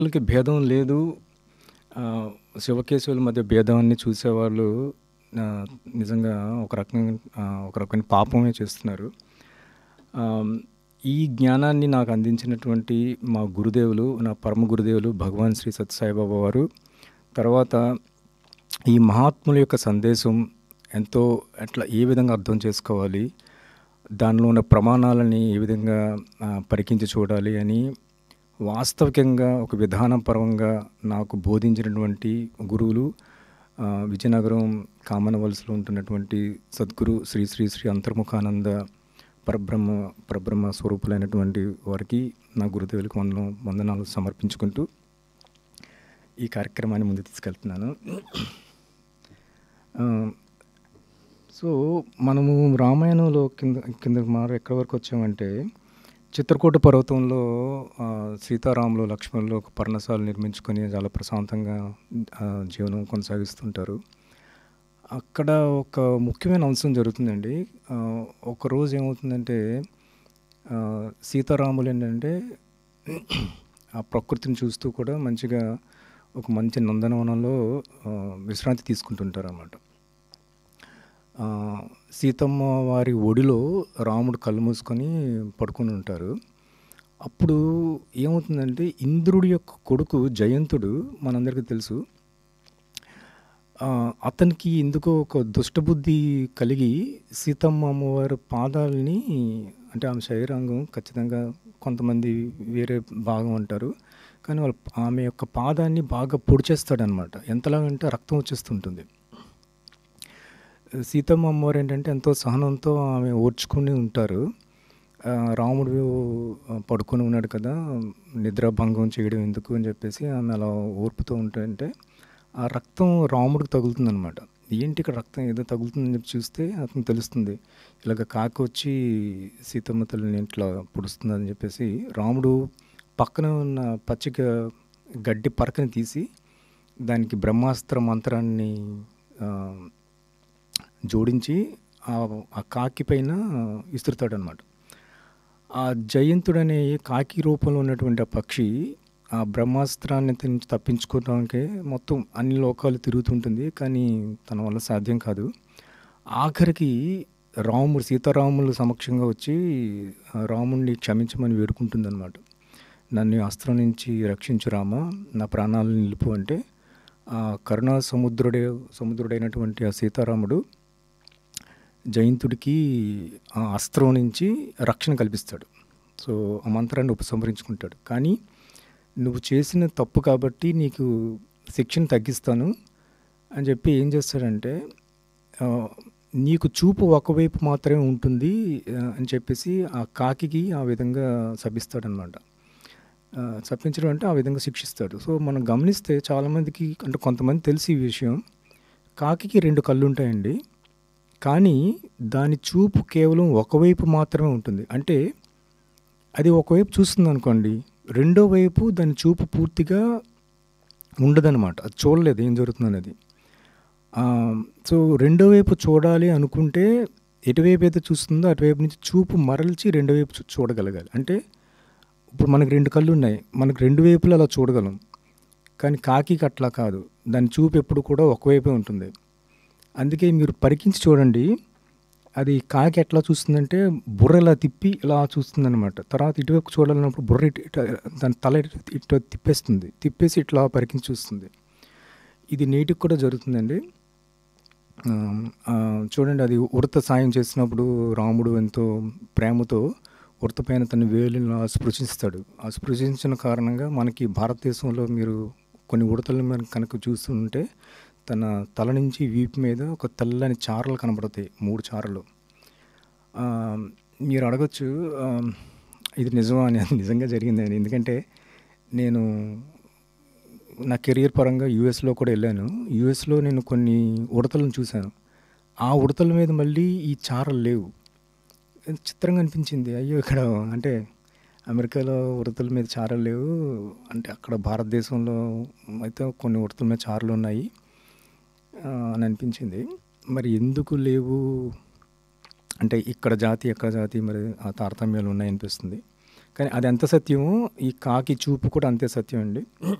వాళ్ళకి భేదం లేదు ఆహ్, శివకేశవుల మధ్య భేదాన్ని చూసేవాళ్ళు ఆహ్, నిజంగా ఒక రకంగా ఆహ్, ఒక రకమైన పాపమే చేస్తున్నారు. ఆహ్, ఈ జ్ఞానాన్ని నాకు అందించినటువంటి మా గురుదేవులు, నా పరమ గురుదేవులు భగవాన్ శ్రీ సత్యసాయిబాబా వారు. తర్వాత ఈ మహాత్ముల యొక్క సందేశం ఎంతో ఎట్లా ఏ విధంగా అర్థం చేసుకోవాలి, దానిలో ఉన్న ప్రమాణాలని ఏ విధంగా ఆహ్, పరికించి చూడాలి అని వాస్తవికంగా ఒక విధానపరంగా నాకు బోధించినటువంటి గురువులు ఆహ్, విజయనగరం కామన్వెల్స్‌లో ఉంటున్నటువంటి సద్గురు శ్రీ శ్రీ శ్రీ అంతర్ముఖానంద పరబ్రహ్మ పరబ్రహ్మ స్వరూపులైనటువంటి వారికి నా గురుదేవులకు వందనం వందనాలు సమర్పించుకుంటూ ఈ కార్యక్రమాన్ని ముందుకు తీసుకెళ్తున్నాను. ఆహ్, సో మనము రామాయణంలో కింద కిందకి మనం ఎక్కడి వరకు వచ్చామంటే చిత్రకూట పర్వతంలో ఆహ్, సీతారాములు, లక్ష్మణులు ఒక పర్ణశాల నిర్మించుకొని చాలా ప్రశాంతంగా ఆహ్, జీవనం కొనసాగిస్తుంటారు. అక్కడ ఒక ముఖ్యమైన అంశం జరుగుతుందండి. ఆహ్, ఒకరోజు ఏమవుతుందంటే ఆహ్, సీతారాములు ఏంటంటే ఆ ప్రకృతిని చూస్తూ కూడా మంచిగా ఒక మంచి నందనవనంలో ఆహ్, విశ్రాంతి తీసుకుంటుంటారన్నమాట. ఆహ్, సీతమ్మ వారి ఒడిలో రాముడు కళ్ళు మూసుకొని పడుకొని ఉంటారు. అప్పుడు ఏమవుతుందంటే ఇంద్రుడి యొక్క కొడుకు జయంతుడు మనందరికీ తెలుసు. ఆహ్, అతనికి ఎందుకో ఒక దుష్టబుద్ధి కలిగి సీతమ్మ అమ్మవారి పాదాలని అంటే ఆమె శరీరాంగం ఖచ్చితంగా కొంతమంది వేరే భాగం అంటారు. కానీ వాళ్ళ ఆమె యొక్క పాదాన్ని బాగా పొడిచేస్తాడనమాట. ఎంతలాగంటే రక్తం వచ్చేస్తుంటుంది. సీతమ్మ అమ్మవారు ఏంటంటే ఎంతో సహనంతో ఆమె ఓర్చుకొని ఉంటారు. ఆహ్, రాముడు పడుకొని ఉన్నాడు కదా! నిద్రాభంగం చేయడం ఎందుకు అని చెప్పేసి ఆమె అలా ఓర్పుతో ఉంటుంటే ఆ రక్తం రాముడికి తగులుతుందనమాట. ఏంటి ఇక్కడ రక్తం ఏదో తగులుతుందని చెప్పి చూస్తే అతనికి తెలుస్తుంది. ఇలాగ కాకి వచ్చి సీతమ్మ తల్లిని ఇట్లా పొడుస్తుందని చెప్పేసి రాముడు పక్కన ఉన్న పచ్చిక గడ్డి పరకని తీసి దానికి బ్రహ్మాస్త్ర మంత్రాన్ని ఆహ్, జోడించి ఆహ్, ఆ కాకి పైన విసురుతాడనమాట. ఆ జయంతుడనే కాకి రూపంలో ఉన్నటువంటి ఆ పక్షి ఆ బ్రహ్మాస్త్రాన్ని నుంచి తప్పించుకోవడానికే మొత్తం అన్ని లోకాలు తిరుగుతుంటుంది. కానీ తన వల్ల సాధ్యం కాదు. ఆఖరికి రాముడు సీతారాముల సమక్షంగా వచ్చి రాముడిని క్షమించమని వేడుకుంటుందనమాట. నన్ను ఈ అస్త్రం నుంచి రక్షించు రామా! నా ప్రాణాలను నిలుపు అంటే ఆ కరుణా సముద్రుడే సముద్రుడైనటువంటి ఆ సీతారాముడు జయంతుడికి ఆ అస్త్రం నుంచి రక్షణ కల్పిస్తాడు. సో, ఆ మంత్రాన్ని ఉపసంహరించుకుంటాడు. కానీ నువ్వు చేసిన తప్పు కాబట్టి నీకు శిక్షను తగ్గిస్తాను అని చెప్పి ఏం చేస్తాడంటే ఆహ్, నీకు చూపు ఒకవైపు మాత్రమే ఉంటుంది ఆహ్, అని చెప్పేసి ఆ కాకికి ఆ విధంగా శపిస్తాడనమాట. ఆహ్, శపించడం అంటే ఆ విధంగా శిక్షిస్తాడు. సో, మనం గమనిస్తే చాలామందికి అంటే కొంతమంది తెలుసు ఈ విషయం. కాకికి 2 కళ్ళుంటాయండి. కానీ దాని చూపు కేవలం ఒకవైపు మాత్రమే ఉంటుంది. అంటే అది ఒకవైపు చూస్తుందనుకోండి. రెండో వైపు దాని చూపు పూర్తిగా ఉండదనమాట. అది చూడలేదు ఏం జరుగుతుందనేది. ఆహ్, సో, రెండో వైపు చూడాలి అనుకుంటే ఎటువైపు అయితే చూస్తుందో అటువైపు నుంచి చూపు మరల్చి రెండో వైపు చూ చూడగలగాలి. అంటే ఇప్పుడు మనకు 2 కళ్ళున్నాయి. మనకు 2 వైపులా అలా చూడగలం. కానీ కాకికి అట్లా కాదు. దాని చూపు ఎప్పుడు కూడా ఒకవైపే ఉంటుంది. అందుకే మీరు పరికించి చూడండి. అది కాకి ఎట్లా చూస్తుందంటే బుర్ర ఇలా తిప్పి ఇలా చూస్తుందనమాట. తర్వాత ఇటువైపు చూడాలన్నప్పుడు బుర్ర ఇటు ఇటు దాని తల ఇటు ఇటు తిప్పేస్తుంది. తిప్పేసి ఇట్లా పరికించి చూస్తుంది. ఇది నేటికి కూడా జరుగుతుందండి. ఆహ్, ఆహ్, చూడండి అది ఉడత సాయం చేసినప్పుడు రాముడు ఎంతో ప్రేమతో ఉడత పైన తన వేలుని అలా స్పృశిస్తాడు. ఆ స్పృశించిన కారణంగా మనకి భారతదేశంలో మీరు కొన్ని ఉడతలను మనం కనుక చూస్తుంటే తన తల నుంచి వీపు మీద ఒక తెల్లని చారలు కనబడతాయి. 3 చారలు. ఆహ్, మీరు అడగొచ్చు ఆహ్, ఇది నిజమా అని నిజంగా జరిగిందని. ఎందుకంటే నేను నా కెరియర్ పరంగా యూఎస్‌లో కూడా ఎళ్ళాను. యూఎస్‌లో నేను కొన్ని ఉడతలను చూశాను. ఆ ఉడతల మీద మళ్ళీ ఈ చారలు లేవు. చిత్రంగా అనిపించింది. అయ్యో! ఇక్కడ అంటే అమెరికాలో ఉడతల మీద చారలు లేవు. అంటే అక్కడ భారతదేశంలో అయితే కొన్ని ఉడతల మీద చారలున్నాయి. ఆహ్, అని అనిపించింది. మరి ఎందుకు లేవు అంటే ఇక్కడ జాతి, అక్కడ జాతి మరి ఆ తారతమ్యాలు ఉన్నాయనిపిస్తుంది. కానీ అది ఎంత సత్యమో ఈ కాకి చూపు కూడా అంతే సత్యం అండి